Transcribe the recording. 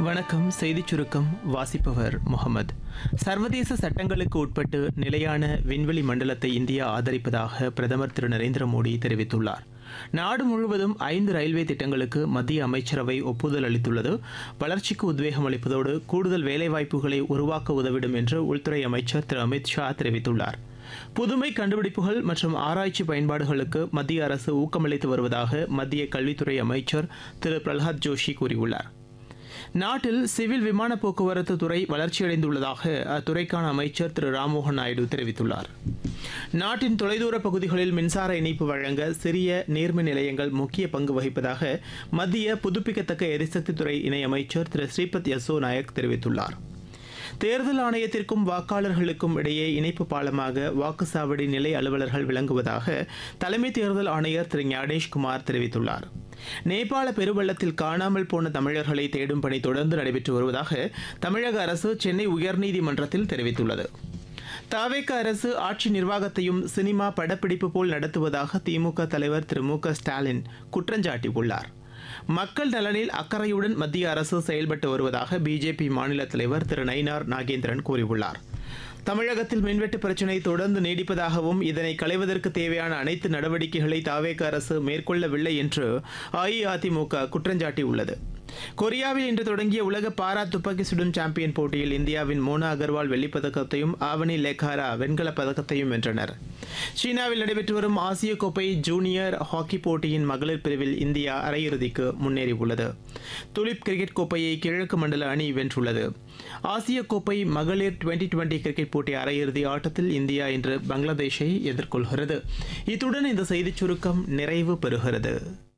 வணக்கம் செய்திச் சுருக்கம் வாசிப்பவர் முகமது சர்வதேச சட்டங்களுக்கு உட்பட்டு நிலையான விண்வெளி மண்டலத்தை இந்தியா ஆதரிப்பதாக பிரதமர் திரு நரேந்திர மோடி தெரிவித்துள்ளார் நாடு முழுவதும் ஐந்து ரயில்வே திட்டங்களுக்கு மத்திய அமைச்சரவை ஒப்புதல் அளித்துள்ளது வளர்ச்சிக்கு உத்வேகம் அளிப்பதோடு கூடுதல் வேலைவாய்ப்புகளை உருவாக்க உதவிடும் என்று உள்துறை அமைச்சர் திரு அமித் ஷா தெரிவித்துள்ளார் புதுமை கண்டுபிடிப்புகள் மற்றும் ஆராய்ச்சி பயன்பாடுகளுக்கு மத்திய அரசு ஊக்கமளித்து வருவதாக மத்திய கல்வித்துறை அமைச்சர் திரு பிரல்ஹாத் ஜோஷி கூறியுள்ளார் நாட்டில் சிவில் விமான போக்குவரத்து துறை வளர்ச்சியடைந்துள்ளதாக அத்துறைக்கான அமைச்சர் திரு ராம்மோகன் நாயுடு தெரிவித்துள்ளார் நாட்டின் தொலைதூர பகுதிகளில் மின்சார இணைப்பு வழங்க சிறிய நீர்மின் நிலையங்கள் முக்கிய பங்கு வகிப்பதாக மத்திய புதுப்பிக்கத்தக்க எரிசக்தித்துறை இணையமைச்சர் திரு ஸ்ரீபத் யசோ நாயக் தெரிவித்துள்ளார் தேர்தல் ஆணையத்திற்கும் வாக்காளர்களுக்கும் இடையே இணைப்பு பாலமாக வாக்குச்சாவடி நிலை அலுவலர்கள் விளங்குவதாக தலைமை தேர்தல் ஆணையர் திரு ஞானேஷ்குமார் தெரிவித்துள்ளார் நேபாள பெருவெள்ளத்தில் காணாமல் போன தமிழர்களை தேடும் பணி தொடர்ந்து நடைபெற்று வருவதாக தமிழக அரசு சென்னை உயர்நீதிமன்றத்தில் தெரிவித்துள்ளது தாவேக அரசு ஆட்சி நிர்வாகத்தையும் சினிமா படப்பிடிப்பு போல் நடத்துவதாக திமுக தலைவர் திரு மு க ஸ்டாலின் குற்றஞ்சாட்டியுள்ளார் மக்கள் நலனில் அக்கறையுடன் மத்திய அரசு செயல்பட்டு வருவதாக பிஜேபி மாநில தலைவர் திரு நயினார் நாகேந்திரன் கூறியுள்ளார் தமிழகத்தில் மின்வெட்டு பிரச்சினை தொடர்ந்து நீடிப்பதாகவும் இதனை களைவதற்கு தேவையான அனைத்து நடவடிக்கைகளை தாவேக அரசு மேற்கொள்ளவில்லை என்று அஇஅதிமுக குற்றஞ்சாட்டியுள்ளது கொரியாவில் இன்று தொடங்கிய உலக பாரா துப்பாக்கி சுடும் சாம்பியன் போட்டியில் இந்தியாவின் மோனா அகர்வால் வெள்ளிப்பதக்கத்தையும் ஆவணி லேகாரா வெண்கலப் பதக்கத்தையும் வென்றனர் சீனாவில் நடைபெற்று வரும் ஆசிய கோப்பை ஜூனியர் ஹாக்கி போட்டியின் மகளிர் பிரிவில் இந்தியா அரையிறுதிக்கு முன்னேறியுள்ளது துலிப் கிரிக்கெட் கோப்பையை கிழக்கு மண்டல அணி வென்றுள்ளது ஆசிய கோப்பை மகளிர் டுவெண்டி டுவெண்டி கிரிக்கெட் போட்டி அரையிறுதி ஆட்டத்தில் இந்தியா இன்று பங்களாதேஷை எதிர்கொள்கிறது இத்துடன் இந்த செய்திச் சுருக்கம் நிறைவு பெறுகிறது